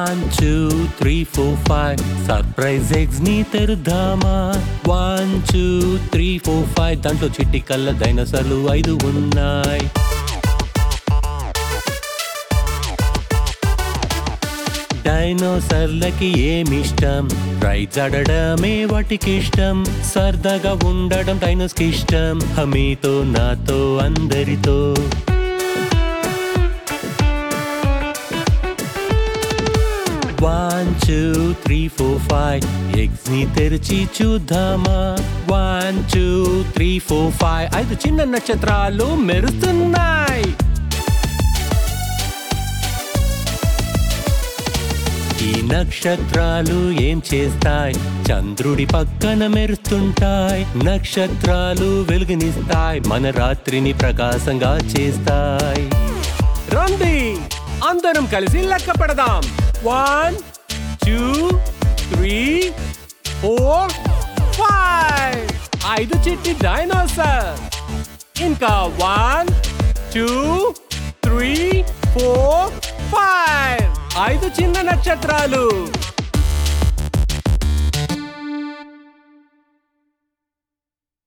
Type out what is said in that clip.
one two three four five surprise eggs ని తెరుద్దామా one two three four five దాంట్లో చిట్టి కళ్ళ డైనోసార్లు ఐదు ఉన్నాయి డైనోసార్లకి ఏమిష్టం రైడ్స్ ఆడడమే వాటికి ఇష్టం సరదాగా ఉండడం డైనోస్కి ఇష్టం హమీతో నాతో అందరితో one two three four five eggs ని తెరిచి చూద్దామా one two three four five ఐదు చిన్న నక్షత్రాలు మెరుస్తున్నాయి ఈ నక్షత్రాలు ఏం చేస్తాయి చంద్రుడి పక్కన మెరుస్తుంటాయి నక్షత్రాలు వెలుగునిస్తాయి మన రాత్రిని ప్రకాశంగా చేస్తాయి రండి అందరం కలిసి లెక్క పెడదాం one two three four five ఐదు చిట్టి డైనోసార్ ఇంకా one two three four five ఐదు చిన్న నక్షత్రాలు